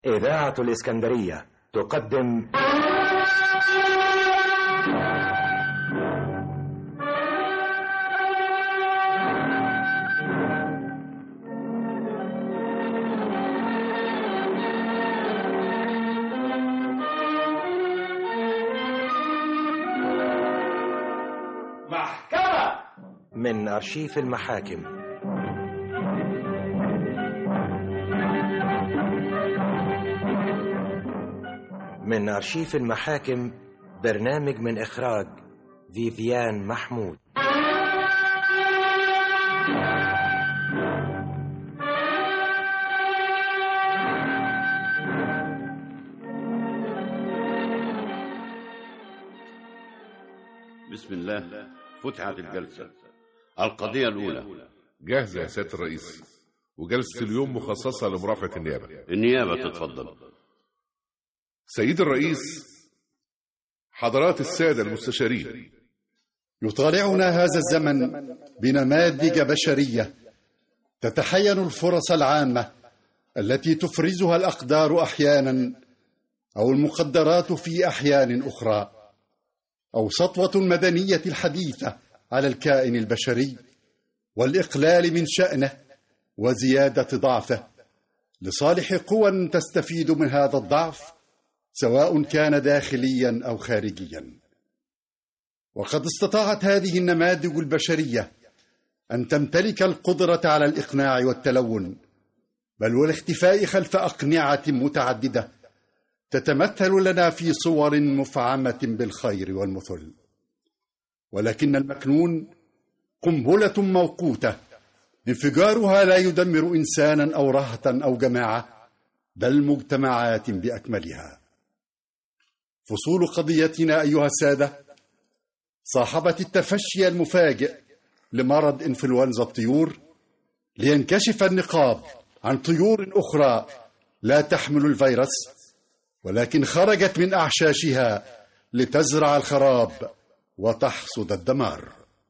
إذاعة الإسكندرية تقدم محكمة من أرشيف المحاكم من أرشيف المحاكم برنامج من إخراج فيفيان محمود بسم الله فتحت الجلسة القضية الأولى جاهزة يا سيادة الرئيس وجلسة اليوم مخصصة لمرافعة النيابة النيابة تتفضل سيد الرئيس حضرات السادة المستشارين يطالعنا هذا الزمن بنماذج بشريه تتحين الفرص العامه التي تفرزها الاقدار احيانا او المقدرات في احيان اخرى او سطوه المدنيه الحديثه على الكائن البشري والاقلال من شانه وزياده ضعفه لصالح قوى تستفيد من هذا الضعف سواء كان داخليا او خارجيا وقد استطاعت هذه النماذج البشريه ان تمتلك القدره على الاقناع والتلون بل والاختفاء خلف اقنعه متعدده تتمثل لنا في صور مفعمه بالخير والمثل ولكن المكنون قنبله موقوته انفجارها لا يدمر انسانا او رهه او جماعه بل مجتمعات باكملها فصول قضيتنا ايها الساده صاحبت التفشي المفاجئ لمرض انفلونزا الطيور لينكشف النقاب عن طيور اخرى لا تحمل الفيروس ولكن خرجت من اعشاشها لتزرع الخراب وتحصد الدمار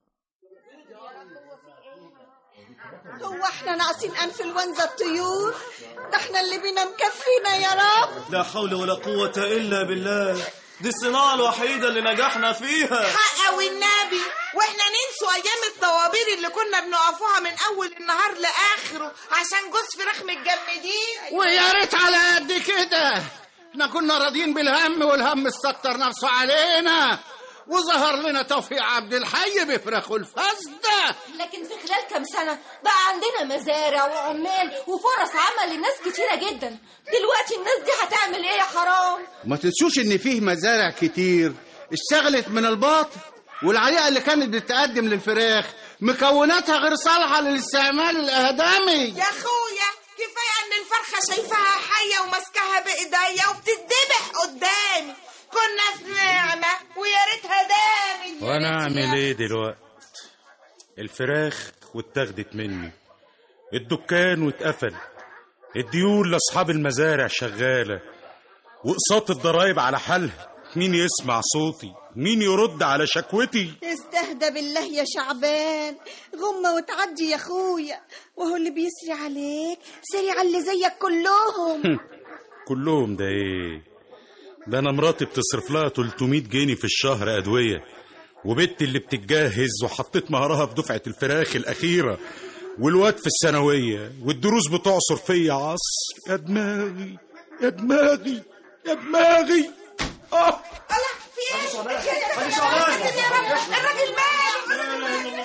هو احنا ناقصين انفلونزا الطيور ده احنا اللي بينا مكفينا يا رب لا حول ولا قوة إلا بالله دي الصناعة الوحيدة اللي نجحنا فيها حق والنبي واحنا ننسوا ايام الطوابير اللي كنا بنقفوها من اول النهار لاخره عشان جوز فراخ متجمدين ويا ريت على قد كده احنا كنا راضيين بالهم والهم استكتر نفسه علينا وظهر لنا توفيق عبد الحي بفراخه الفاسده لكن في خلال كام سنة بقى عندنا مزارع وعمال وفرص عمل لناس كتيرة جدا دلوقتي الناس دي هتعمل ايه يا حرام ما تنسوش ان فيه مزارع كتير اشتغلت من الباطن والعليقه اللي كانت بتقدم للفراخ مكوناتها غير صالحه للاستعمال الادمي يا اخويا كفايه ان الفرخه شايفاها حيه وماسكاها بايديا وبتتذبح قدامي كنا في نعمه ويا ريتها دامت وانا اعمل ايه دلوقتي الفراخ واتاخدت مني الدكان واتقفل الديون لاصحاب المزارع شغاله واقساط الضرايب على حالها مين يسمع صوتي مين يرد على شكوتي استهدى بالله يا شعبان غمة وتعدي يا اخويا وهو اللي بيسري عليك سري على اللي زيك كلهم كلهم ده ايه ده انا مراتي بتصرف لها 300 جنيه في الشهر ادويه وبنتي اللي بتتجهز وحطيت مهرها في دفعه الفراخ الاخيره والواد في الثانويه والدروس بتعصر فيا عصر يا دماغي يا دماغي يا دماغي اه في ايه يا رب الراجل مات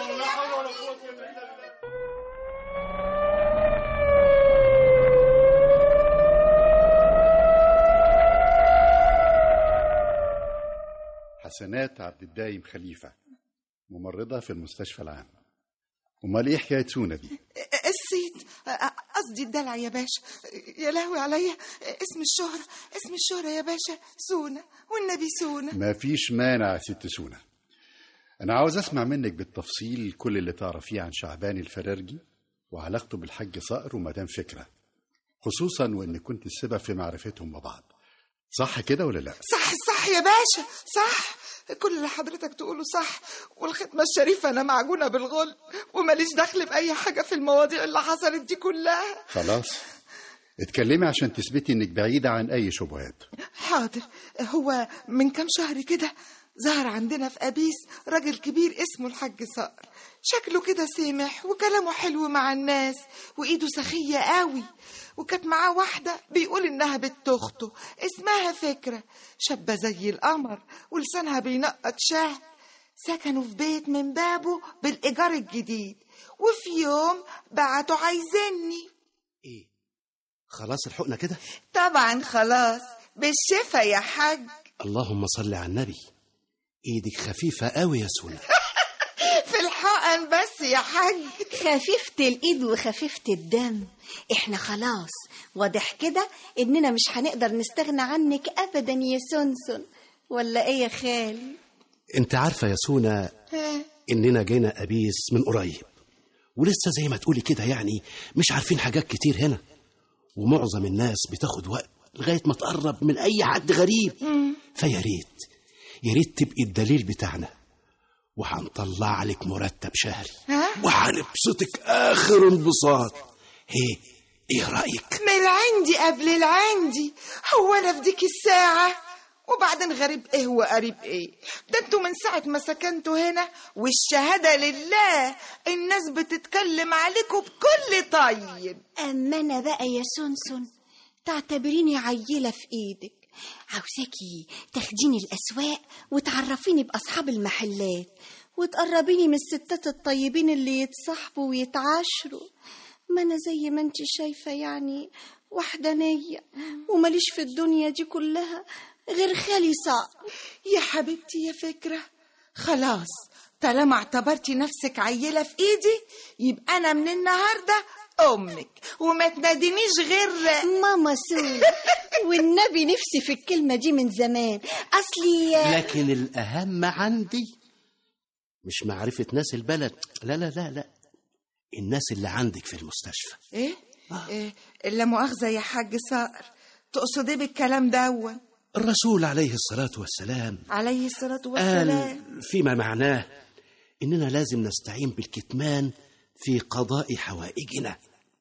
حسنات عبد الدايم خليفه ممرضه في المستشفى العام امال ايه حكايه سونا دي الصيت قصدي الدلع يا باشا يا لهوي عليا اسم الشهرة اسم الشهرة يا باشا سونا والنبي سونا ما فيش مانع يا ست سونا انا عاوز اسمع منك بالتفصيل كل اللي تعرفيه عن شعبان الفرارجي وعلاقته بالحاج صقر ومدام فكره خصوصا وان كنت السبب في معرفتهم ببعض صح كده ولا لا صح صح يا باشا صح كل اللي حضرتك تقوله صح والختمة الشريفة أنا معجونة بالغل وماليش دخل بأي حاجة في المواضيع اللي حصلت دي كلها خلاص اتكلمي عشان تثبتي انك بعيدة عن اي شبهات حاضر هو من كام شهر كده ظهر عندنا في أبيس راجل كبير اسمه الحاج صقر شكله كده سامح وكلامه حلو مع الناس وإيده سخية قوي وكانت معاه واحدة بيقول إنها بنت أخته اسمها فكرة شابة زي القمر ولسانها بينقط شهد سكنوا في بيت من بابه بالإيجار الجديد وفي يوم بعتوا عايزيني ايه خلاص الحقنة كده طبعا خلاص بالشفا يا حاج اللهم صل على النبي ايدك خفيفة قوي يا سونا في الحقن بس يا حاج خفيفة الإيد وخفيفة الدم إحنا خلاص واضح كده إننا مش هنقدر نستغنى عنك أبدا يا سونسون ولا إيه يا خالي انت عارفة يا سونا ها؟ اننا جينا ابيس من قريب ولسه زي ما تقولي كده يعني مش عارفين حاجات كتير هنا ومعظم الناس بتاخد وقت لغاية ما تقرب من أي حد غريب فيا ريت يا ريت تبقي الدليل بتاعنا وهنطلع لك مرتب شهري ها؟ وهنبسطك آخر انبساط ايه ايه رأيك؟ من العندي قبل العندي هو انا في ديك الساعة وبعدين غريب ايه وقريب ايه ده انتوا من ساعة ما سكنتوا هنا والشهادة لله الناس بتتكلم عليكم بكل طيب أما أنا بقى يا سونسون تعتبريني عيلة في إيدك عاوزاكي تاخديني الأسواق وتعرفيني بأصحاب المحلات وتقربيني من الستات الطيبين اللي يتصاحبوا ويتعاشروا ما أنا زي ما انت شايفة يعني وحدانية ومليش في الدنيا دي كلها غير خالي صقر يا حبيبتي يا فكرة خلاص طالما اعتبرتي نفسك عيلة في ايدي يبقى انا من النهاردة امك وما تنادينيش غير ماما سون والنبي نفسي في الكلمة دي من زمان أصلي لكن الأهم عندي مش معرفة ناس البلد لا لا لا لا الناس اللي عندك في المستشفى ايه, إيه؟ لا مؤاخذة يا حاج صقر تقصد ايه بالكلام ده الرسول عليه الصلاة والسلام عليه الصلاة قال والسلام فيما معناه إننا لازم نستعين بالكتمان في قضاء حوائجنا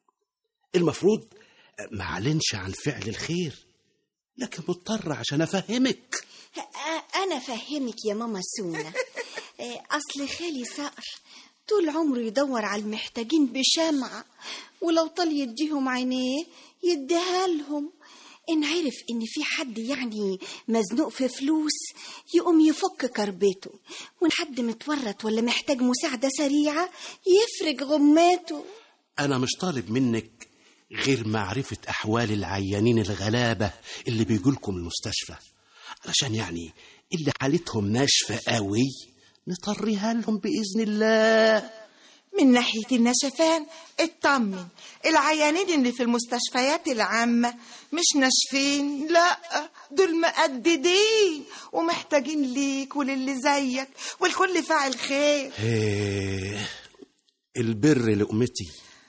المفروض ما اعلنش عن فعل الخير لكن مضطر عشان أفهمك أ- أنا فهمك يا ماما سونا آه، أصل خالي صقر طول عمره يدور على المحتاجين بشمعة ولو طال يديهم عينيه يديها لهم إن عرف إن في حد يعني مزنوق في فلوس يقوم يفك كربته وإن حد متورط ولا محتاج مساعدة سريعة يفرج غماته أنا مش طالب منك غير معرفة أحوال العيانين الغلابة اللي بيجولكم المستشفى علشان يعني اللي حالتهم ناشفة قوي نطريها لهم بإذن الله من ناحية النشفان اطمن العيانين اللي في المستشفيات العامة مش ناشفين لا دول مقددين ومحتاجين ليك وللي زيك والكل فاعل خير إيه البر لقمتي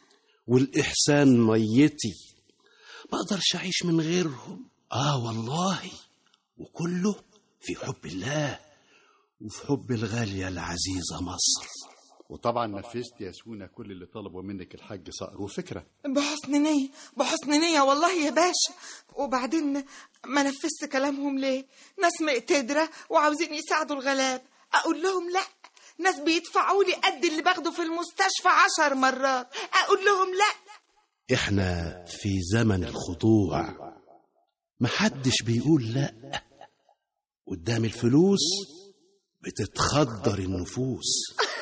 والإحسان ميتي ما أقدرش أعيش من غيرهم آه والله وكله في حب الله وفي حب الغالية العزيزة مصر وطبعا نفذت يا سونا كل اللي طلبوا منك الحاج صقر وفكرة بحسن نية بحسن نية والله يا باشا وبعدين ما نفذت كلامهم ليه ناس مقتدرة وعاوزين يساعدوا الغلاب أقول لهم لا ناس بيدفعوا لي قد اللي باخده في المستشفى عشر مرات أقول لهم لا إحنا في زمن الخضوع محدش بيقول لأ قدام الفلوس بتتخدر النفوس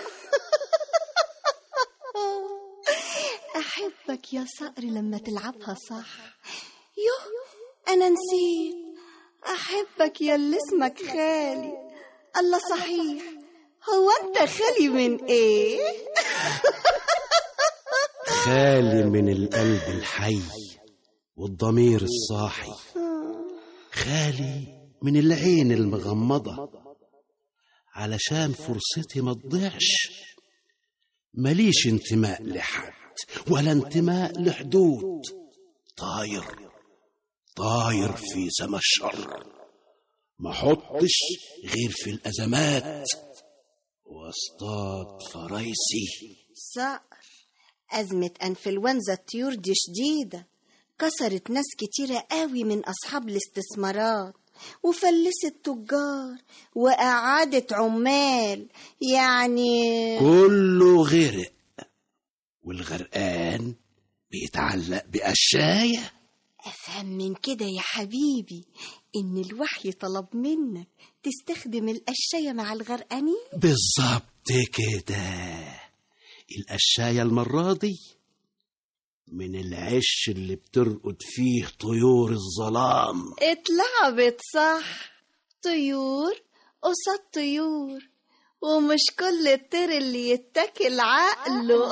أحبك يا صقر لما تلعبها صح يوه أنا نسيت أحبك يا اللي اسمك خالي الله صحيح هو أنت خالي من إيه؟ خالي من القلب الحي والضمير الصاحي خالي من العين المغمضة علشان فرصتي ما تضيعش ماليش انتماء لحد ولا انتماء لحدود طاير طاير في سما الشر ما حطش غير في الأزمات واصطاد فرايسي صقر أزمة أنفلونزا الطيور دي شديدة كسرت ناس كتيرة قوي من أصحاب الاستثمارات وفلست تجار وأعادت عمال يعني كله غرق والغرقان بيتعلق بقشاية أفهم من كده يا حبيبي إن الوحي طلب منك تستخدم القشاية مع الغرقانين بالظبط كده القشاية المرة دي من العش اللي بترقد فيه طيور الظلام اتلعبت صح طيور قصاد طيور ومش كل الطير اللي يتكل عقله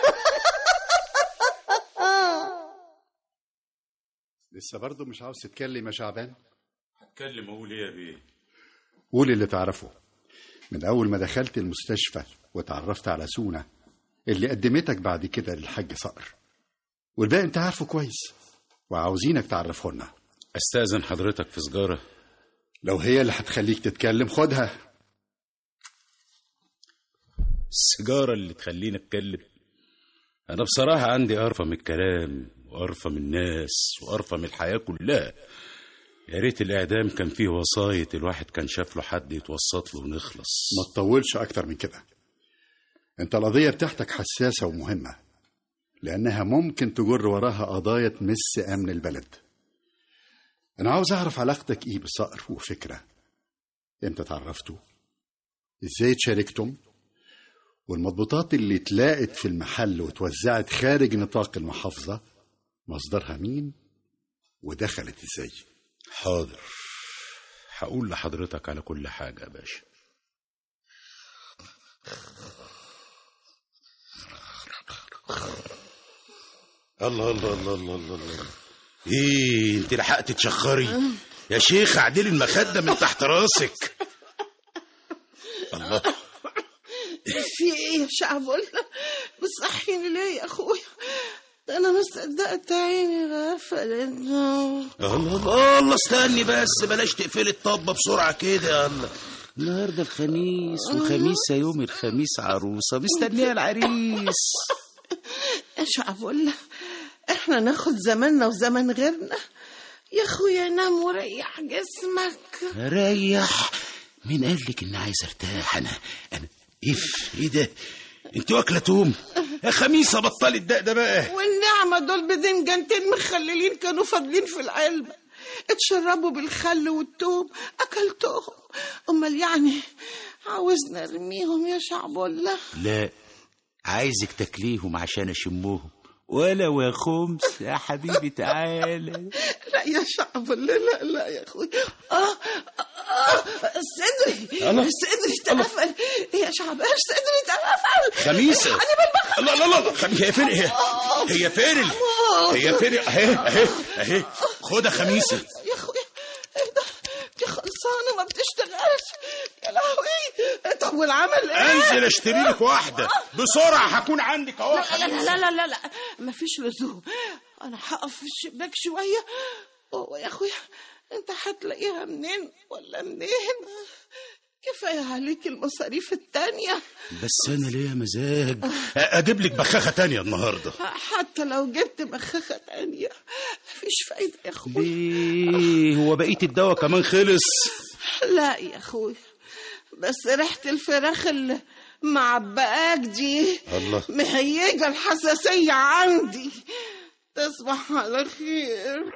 لسه برضه مش عاوز تتكلم يا شعبان اتكلم اقول ايه يا بيه قول اللي تعرفه من أول ما دخلت المستشفى وتعرفت على سونا اللي قدمتك بعد كده للحاج صقر والباقي انت عارفه كويس وعاوزينك تعرفه لنا استاذن حضرتك في سجاره لو هي اللي هتخليك تتكلم خدها السيجاره اللي تخليني اتكلم انا بصراحه عندي قرفه من الكلام وقرفه من الناس وقرفه من الحياه كلها يا ريت الاعدام كان فيه وسايط الواحد كان شاف له حد يتوسط له ونخلص ما تطولش أكتر من كده انت القضية بتاعتك حساسة ومهمة لأنها ممكن تجر وراها قضايا تمس أمن البلد أنا عاوز أعرف علاقتك إيه بصقر وفكرة إمتى تعرفتوا إزاي تشاركتم والمضبوطات اللي اتلاقت في المحل وتوزعت خارج نطاق المحافظة مصدرها مين ودخلت إزاي حاضر هقول لحضرتك على كل حاجه يا باشا الله الله الله الله الله, الله. ايه انت لحقت تشخري يا شيخ اعدلي المخده من تحت راسك الله في ايه يا شعبولة بتصحيني ليه يا اخويا ده انا ما صدقت عيني غفلت الله الله الله استني بس بلاش تقفلي الطبه بسرعه كده يا الله النهارده الخميس وخميس يوم الخميس عروسه مستنيه العريس يا شعبولة احنا ناخد زماننا وزمن غيرنا يا اخويا نام وريح جسمك ريح مين قال لك اني عايز ارتاح انا انا اف ايه ده انت واكله توم يا خميسه بطلي الدق ده بقى والنعمة دول بدنجانتين مخللين كانوا فاضلين في العلبة اتشربوا بالخل والثوم أكلتهم أمال يعني عاوزنا ارميهم يا شعبولة لا عايزك تاكليهم عشان اشمهم ولو يا خمس يا حبيبي تعالى لا يا شعبولة لا لا يا اخوي اه اه صدري الله. صدري اتقفل يا شعبان صدري اتقفل خميسه الحقني بالبخ لا لا لا خميسه هي فين هي هي فين ال- هي فين اهي اهي اهي خدها خميسه يا اخويا ايه ده دي خلصانه ما بتشتغلش يا لهوي طب والعمل ايه انزل اشتري لك واحده بسرعه هكون عندك اهو لا لا لا لا لا لا مفيش لزوم انا هقف في الشباك شويه هو يا اخويا انت هتلاقيها منين ولا منين كفايه عليك المصاريف التانية بس انا ليا مزاج اجيب لك بخاخه تانية النهارده حتى لو جبت بخاخة تانية مفيش فايدة يا اخويا ليه هو بقيه الدواء كمان خلص لا يا اخويا بس ريحة الفراخ اللي معبقاك دي الله مهيجة الحساسية عندي تصبح على خير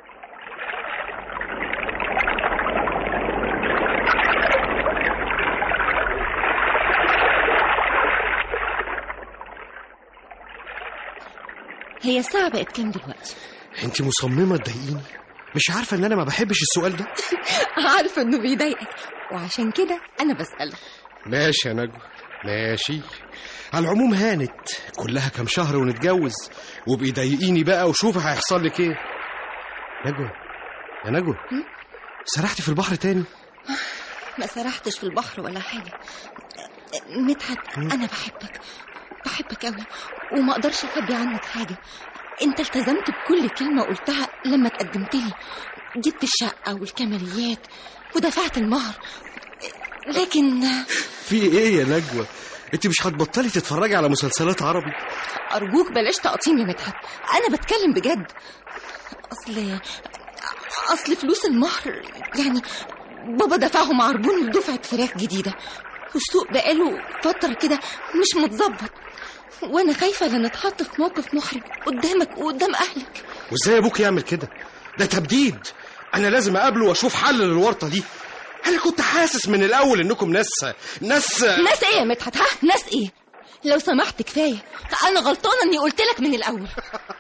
هي الساعة بقت كام دلوقتي؟ انت مصممه تضايقيني مش عارفه ان انا ما بحبش السؤال ده عارفة انه بيضايقك وعشان كده انا بسألك ماشي يا نجوى ماشي على العموم هانت كلها كام شهر ونتجوز وبيضايقيني بقى وشوفي هيحصل لك ايه نجوى يا نجوى سرحتي في البحر تاني ما سرحتش في البحر ولا حاجة مدحت انا بحبك بحبك قوي وما اقدرش اخبي عنك حاجة انت التزمت بكل كلمة قلتها لما تقدمت لي جبت الشقة والكماليات ودفعت المهر لكن في ايه يا نجوى انت مش هتبطلي تتفرجي على مسلسلات عربي أرجوك بلاش تقطيم يا مدحت أنا بتكلم بجد أصل أصل فلوس المهر يعني بابا دفعهم عربون لدفعة فراخ جديدة والسوق بقاله فترة كده مش متظبط وأنا خايفة لا نتحط في موقف محرج قدامك وقدام أهلك وازاي ابوك يعمل كده ده تبديد انا لازم اقابله واشوف حل للورطه دي انا كنت حاسس من الاول انكم ناس ناس ناس إيه يا مدحت ها ناس إيه لو سمحت كفاية أنا غلطانة إني قلت لك من الأول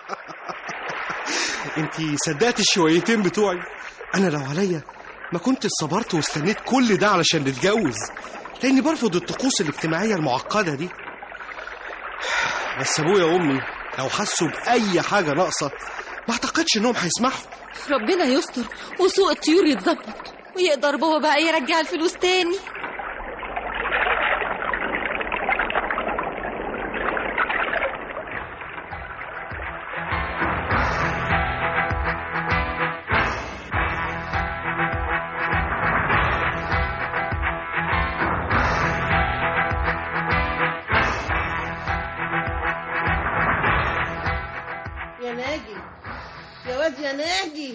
انت صدقت الشويتين بتوعي انا لو عليا ما كنت صبرت واستنيت كل ده علشان نتجوز لاني برفض الطقوس الاجتماعيه المعقده دي بس ابويا وامي لو حسوا باي حاجه ناقصه ما اعتقدش انهم هيسمحوا ربنا يستر وسوق الطيور يتظبط ويقدر بابا بقى يرجع الفلوس تاني يا ناجي يا واد يا ناجي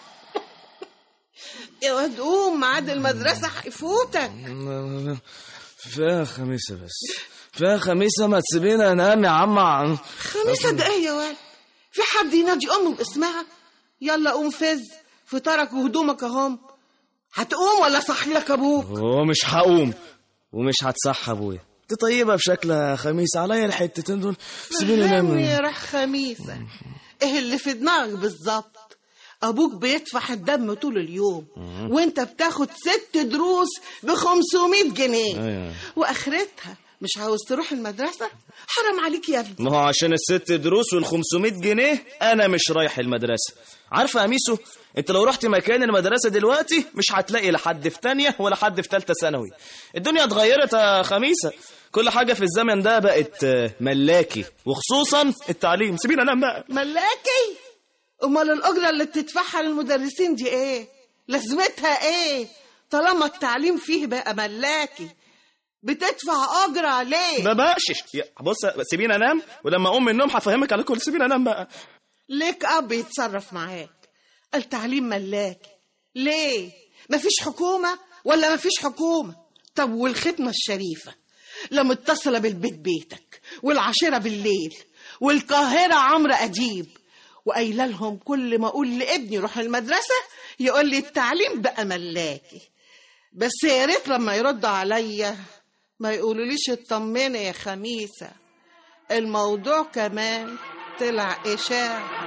يا واد قوم ميعاد المدرسة هيفوتك فيها خميسة بس فيها خميسة ما تسيبينا ننام يا عم عم خميسة ده ايه يا واد في حد ينادي أمه باسمها يلا قوم فز فطارك وهدومك اهم هتقوم ولا صحي لك ابوك ومش هقوم ومش هتصح ابويا دي طيبة بشكل خميس عليا الحتتين دول سيبيني فهمني انام يا راح خميسة ايه اللي في دماغك بالظبط ابوك بيدفع الدم طول اليوم وانت بتاخد ست دروس ب 500 جنيه أيوة. واخرتها مش عاوز تروح المدرسة حرام عليك يا ابني ما هو عشان الست دروس وال 500 جنيه انا مش رايح المدرسه عارفه يا ميسو انت لو رحت مكان المدرسه دلوقتي مش هتلاقي لا حد في تانية ولا حد في تالتة ثانوي الدنيا اتغيرت يا خميسه كل حاجه في الزمن ده بقت آه، ملاكي وخصوصا التعليم سيبينا انام بقى ملاكي امال الاجره اللي بتدفعها للمدرسين دي ايه لازمتها ايه طالما التعليم فيه بقى ملاكي بتدفع اجره ليه ما بقاش يا- بص سيبينا انام ولما اقوم من النوم هفهمك على كل سيبينا انام بقى ليك اب يتصرف معاك التعليم ملاكي ليه مفيش حكومه ولا مفيش حكومه طب والختمه الشريفه لا متصله بالبيت بيتك والعشيره بالليل والقاهره عمرو اديب وقايله لهم كل ما اقول لابني روح المدرسه يقول لي التعليم بقى ملاكي بس يا ريت لما يردوا عليا ما يقولوليش اطمني يا خميسه الموضوع كمان طلع اشاعه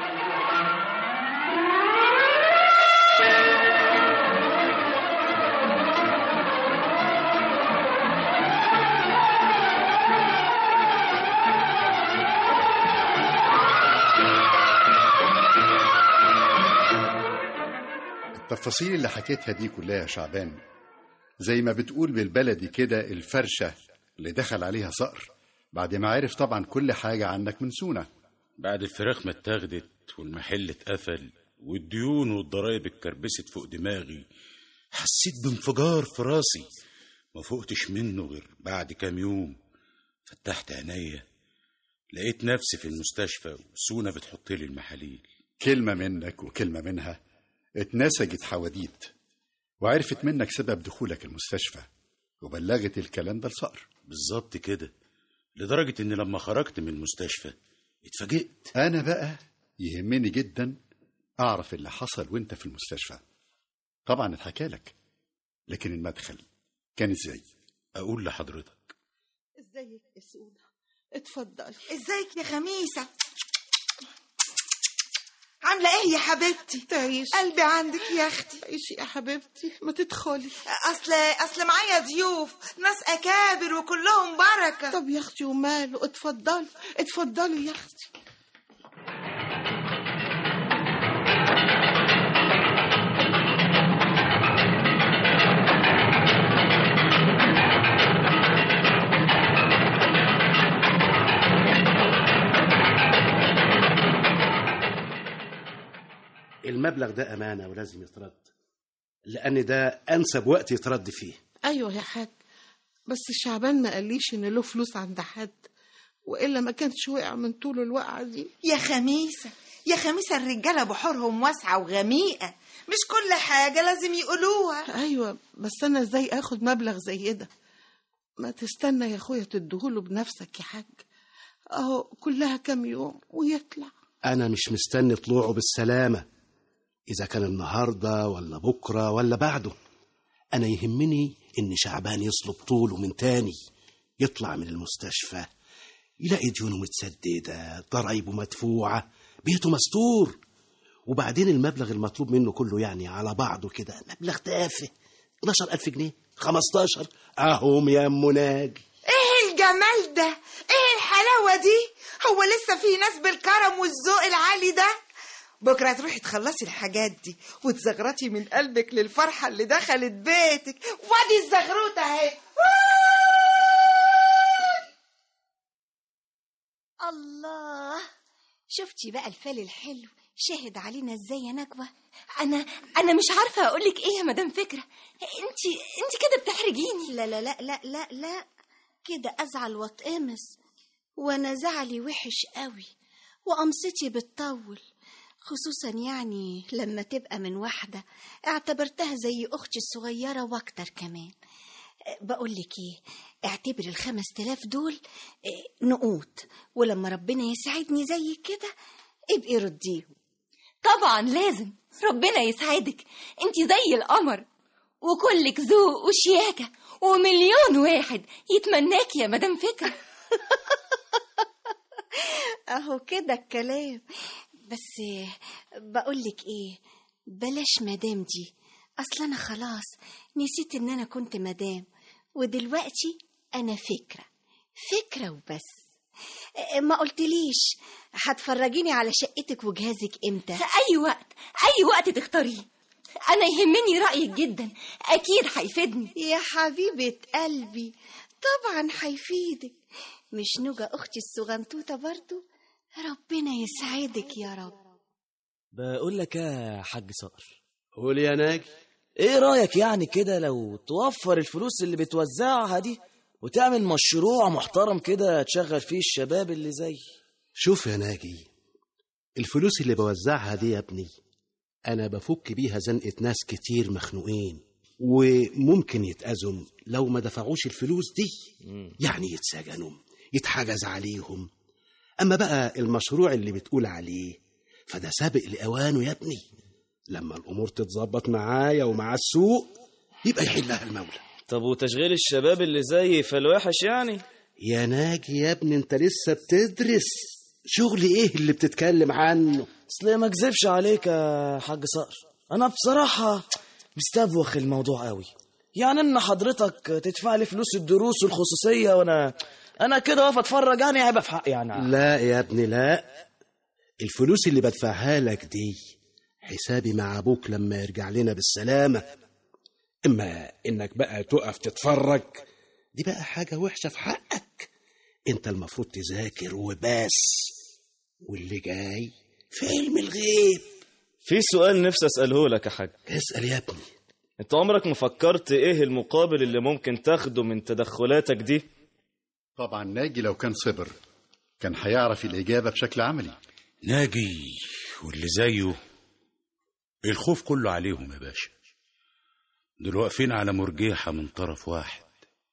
التفاصيل اللي حكيتها دي كلها يا شعبان زي ما بتقول بالبلدي كده الفرشة اللي دخل عليها صقر بعد ما عرف طبعا كل حاجة عنك من سونا بعد الفراخ ما اتاخدت والمحل اتقفل والديون والضرايب اتكربست فوق دماغي حسيت بانفجار في راسي ما فقتش منه غير بعد كام يوم فتحت عينيا لقيت نفسي في المستشفى وسونا بتحط لي المحاليل كلمة منك وكلمة منها اتنسجت حواديت وعرفت منك سبب دخولك المستشفى وبلغت الكلام ده لصقر بالظبط كده لدرجة إن لما خرجت من المستشفى اتفاجئت أنا بقى يهمني جدا أعرف اللي حصل وأنت في المستشفى طبعا اتحكى لك لكن المدخل كان ازاي أقول لحضرتك ازيك يا سونا اتفضلي ازيك يا خميسة عاملة ايه يا حبيبتي تعيش قلبي عندك يا اختي تعيشي يا حبيبتي ما تدخلي اصل اصل معايا ضيوف ناس اكابر وكلهم بركة طب يا اختي وماله اتفضلي اتفضلي يا اختي المبلغ ده أمانة ولازم يترد لأن ده أنسب وقت يترد فيه ايوه يا حاج بس شعبان ما قاليش ان له فلوس عند حد والا ما كانش وقع من طول الوقعه دي يا خميسة يا خميسة الرجالة بحورهم واسعة وغميقة مش كل حاجة لازم يقولوها ايوه بس انا ازاي اخد مبلغ زي ده ما تستنى يا اخويا تديهوله بنفسك يا حاج اهو كلها كام يوم ويطلع أنا مش مستني طلوعه بالسلامة إذا كان النهاردة ولا بكرة ولا بعده أنا يهمني إن شعبان يصلب طوله من تاني يطلع من المستشفى يلاقي ديونه متسددة ضرايبه مدفوعة بيته مستور وبعدين المبلغ المطلوب منه كله يعني على بعضه كده مبلغ تافه 12000 جنيه 15 أهم يا أم ناجي ايه الجمال ده ايه الحلاوة دي هو لسه في ناس بالكرم والذوق العالي ده بكرة تروحي تخلصي الحاجات دي وتزغرطي من قلبك للفرحة اللي دخلت بيتك وادي الزغروطة اهي الله شفتي بقى الفال الحلو شاهد علينا ازاي يا نجوى انا انا مش عارفه اقول لك ايه يا مدام فكره انت انت كده بتحرجيني لا لا لا لا لا لا كده ازعل واتقمص وانا زعلي وحش قوي وقمصتي بتطول خصوصا يعني لما تبقى من واحدة اعتبرتها زي أختي الصغيرة واكتر كمان بقول لك ايه اعتبر الخمس تلاف دول اه، نقود ولما ربنا يسعدني زي كده ابقي رديهم طبعا لازم ربنا يسعدك انت زي القمر وكلك ذوق وشياكه ومليون واحد يتمناك يا مدام فكره اهو كده الكلام بس بقولك ايه بلاش مدام دي اصل انا خلاص نسيت ان انا كنت مدام ودلوقتي انا فكرة فكرة وبس إيه، ما قلتليش هتفرجيني على شقتك وجهازك امتى اي وقت اي وقت تختاريه انا يهمني رايك جدا اكيد هيفيدني يا حبيبة قلبي طبعا هيفيدك مش نوجة اختي الصغنطوطة برضو ربنا يسعدك يا رب بقول لك يا حاج صقر قول يا ناجي ايه رايك يعني كده لو توفر الفلوس اللي بتوزعها دي وتعمل مشروع محترم كده تشغل فيه الشباب اللي زي شوف يا ناجي الفلوس اللي بوزعها دي يا ابني أنا بفك بيها زنقة ناس كتير مخنوقين وممكن يتأذوا لو ما دفعوش الفلوس دي يعني يتسجنوا يتحجز عليهم أما بقى المشروع اللي بتقول عليه فده سابق لأوانه يا ابني لما الأمور تتظبط معايا ومع السوق يبقى يحلها المولى طب وتشغيل الشباب اللي زي فالوحش يعني يا ناجي يا ابني انت لسه بتدرس شغل ايه اللي بتتكلم عنه اصل ما اكذبش عليك يا حاج صقر انا بصراحه مستبوخ الموضوع قوي يعني ان حضرتك تدفع لي فلوس الدروس والخصوصيه وانا انا كده واقف اتفرج يعني هيبقى في حقي يعني لا يا ابني لا الفلوس اللي بدفعها لك دي حسابي مع ابوك لما يرجع لنا بالسلامه اما انك بقى تقف تتفرج دي بقى حاجه وحشه في حقك انت المفروض تذاكر وبس واللي جاي في علم الغيب في سؤال نفسي اساله لك يا حاج اسال يا ابني انت عمرك ما فكرت ايه المقابل اللي ممكن تاخده من تدخلاتك دي طبعا ناجي لو كان صبر كان هيعرف الإجابة بشكل عملي ناجي واللي زيه الخوف كله عليهم يا باشا دول واقفين على مرجيحة من طرف واحد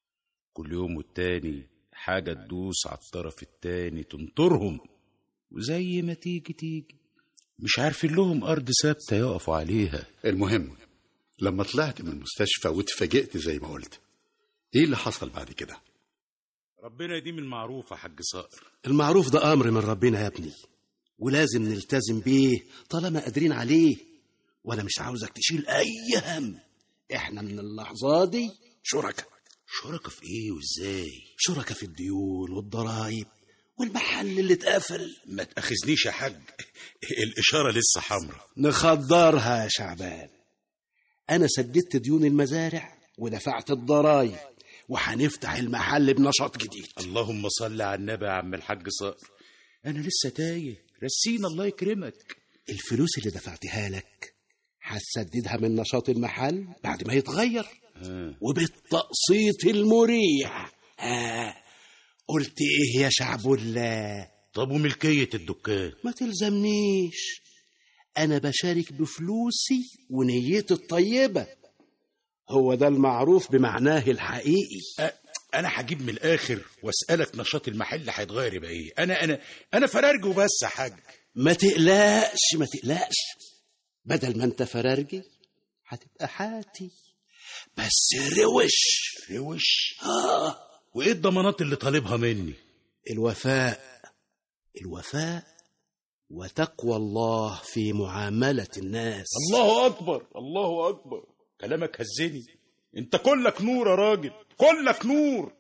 كل يوم والتاني حاجة تدوس على الطرف التاني تنطرهم وزي ما تيجي تيجي مش عارفين لهم أرض ثابتة يقفوا عليها المهم لما طلعت من المستشفى واتفاجئت زي ما قلت ايه اللي حصل بعد كده ربنا يديم المعروف يا حاج صقر المعروف ده امر من ربنا يا ابني ولازم نلتزم بيه طالما قادرين عليه وانا مش عاوزك تشيل اي هم احنا من اللحظه دي شركاء شركة في ايه وازاي شركاء في الديون والضرايب والمحل اللي اتقفل ما تأخذنيش يا حاج الإشارة لسه حمرا نخدرها يا شعبان انا سددت ديون المزارع ودفعت الضرايب وهنفتح المحل بنشاط جديد اللهم صل على النبي يا عم الحاج صقر أنا لسه تايه رسينا الله يكرمك الفلوس اللي دفعتها لك هتسددها من نشاط المحل بعد ما يتغير وبالتقسيط المريح آه. قلت ايه يا شعب الله طب وملكية الدكان ما تلزمنيش انا بشارك بفلوسي ونيتي الطيبة هو ده المعروف بمعناه الحقيقي انا هجيب من الاخر واسالك نشاط المحل هيتغير يبقى ايه انا انا انا فرارجي وبس يا حاج ما تقلقش ما تقلقش بدل ما انت فرارجي هتبقى حاتي بس روش روش آه. وايه الضمانات اللي طالبها مني الوفاء الوفاء وتقوى الله في معاملة الناس الله اكبر الله اكبر كلامك هزني انت كلك نور يا راجل كلك نور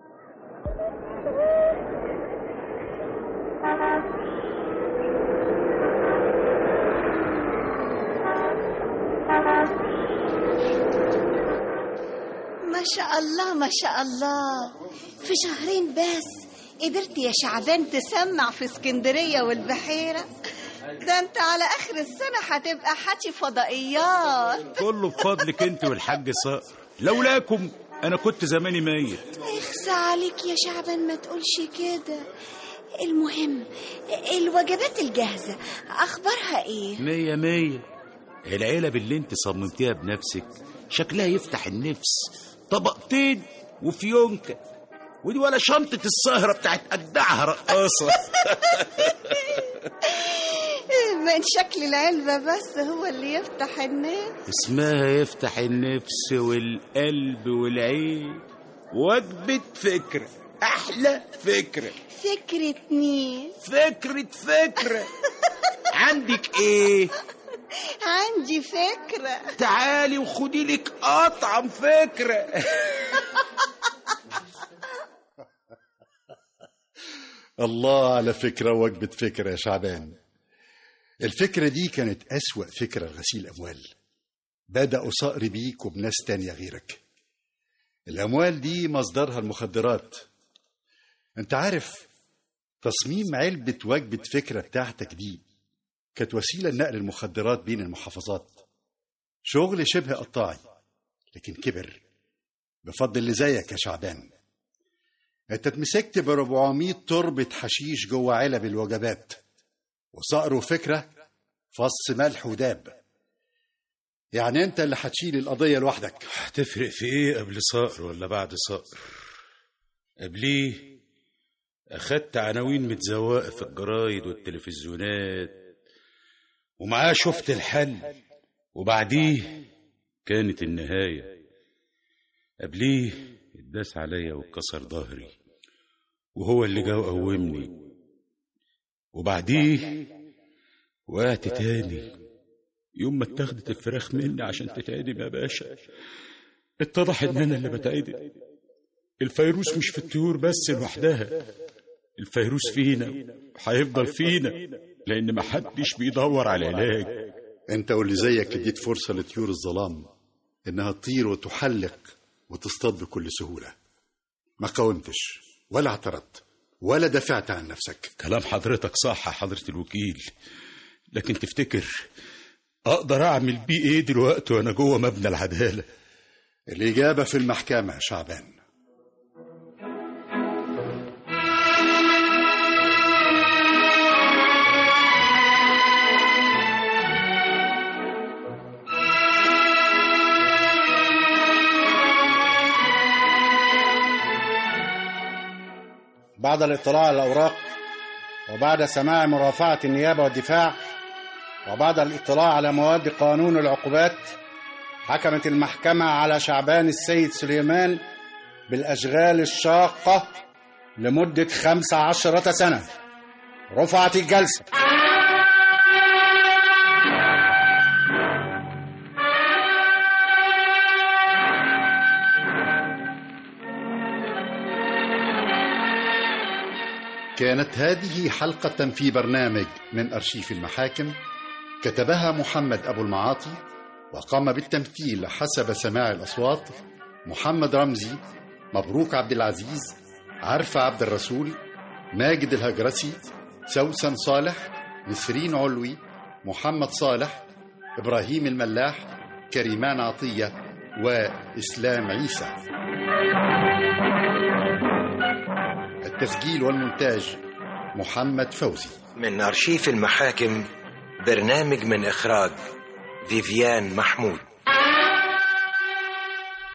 ما شاء الله ما شاء الله في شهرين بس قدرت يا شعبان تسمع في اسكندرية والبحيرة ده انت على اخر السنة هتبقى حاتي فضائيات كله بفضلك انت والحاج صقر لولاكم انا كنت زماني ميت اخسى عليك يا شعبان ما تقولش كده المهم الوجبات الجاهزة اخبارها ايه مية مية العلب اللي انت صممتيها بنفسك شكلها يفتح النفس طبقتين وفيونكة ودي ولا شنطة السهرة بتاعت أجدعها رقاصة من شكل العلبة بس هو اللي يفتح النفس اسمها يفتح النفس والقلب والعين وجبة فكرة أحلى فكرة فكرة مين فكرة فكرة عندك ايه عندي فكرة تعالي وخدي لك أطعم فكرة الله على فكرة وجبة فكرة يا شعبان الفكرة دي كانت أسوأ فكرة لغسيل أموال بدأوا صقر بيك وبناس تانية غيرك الأموال دي مصدرها المخدرات أنت عارف تصميم علبة وجبة فكرة بتاعتك دي كانت وسيلة لنقل المخدرات بين المحافظات شغل شبه قطاعي لكن كبر بفضل اللي زيك يا شعبان انت اتمسكت ب 400 تربة حشيش جوه علب الوجبات وصقر فكرة فص ملح وداب يعني انت اللي هتشيل القضية لوحدك هتفرق في ايه قبل صقر ولا بعد صقر قبليه اخدت عناوين متزوقة في الجرايد والتلفزيونات ومعاه شفت الحل وبعديه كانت النهاية قبليه اتداس عليا واتكسر ظهري وهو اللي جا وقومني وبعديه وقعت تاني يوم ما اتاخدت الفراخ مني عشان تتعدم يا باشا اتضح ان انا اللي بتعدم الفيروس مش في الطيور بس لوحدها الفيروس فينا هيفضل فينا لان محدش بيدور على العلاج انت واللي زيك اديت فرصة لطيور الظلام انها تطير وتحلق وتصطاد بكل سهولة ما قاومتش ولا اعترضت ولا دافعت عن نفسك كلام حضرتك صح يا حضرة الوكيل لكن تفتكر اقدر اعمل بيه ايه دلوقتي وانا جوه مبنى العدالة الإجابة في المحكمة يا شعبان بعد الاطلاع على الأوراق وبعد سماع مرافعة النيابة والدفاع وبعد الاطلاع على مواد قانون العقوبات حكمت المحكمة على شعبان السيد سليمان بالأشغال الشاقة لمدة خمس عشرة سنة رفعت الجلسة كانت هذه حلقة في برنامج من أرشيف المحاكم كتبها محمد أبو المعاطي وقام بالتمثيل حسب سماع الأصوات محمد رمزي مبروك عبد العزيز عرفة عبد الرسول ماجد الهجرسي سوسن صالح نسرين علوي محمد صالح إبراهيم الملاح كريمان عطية وإسلام عيسى التسجيل والمونتاج محمد فوزي من أرشيف المحاكم برنامج من إخراج فيفيان محمود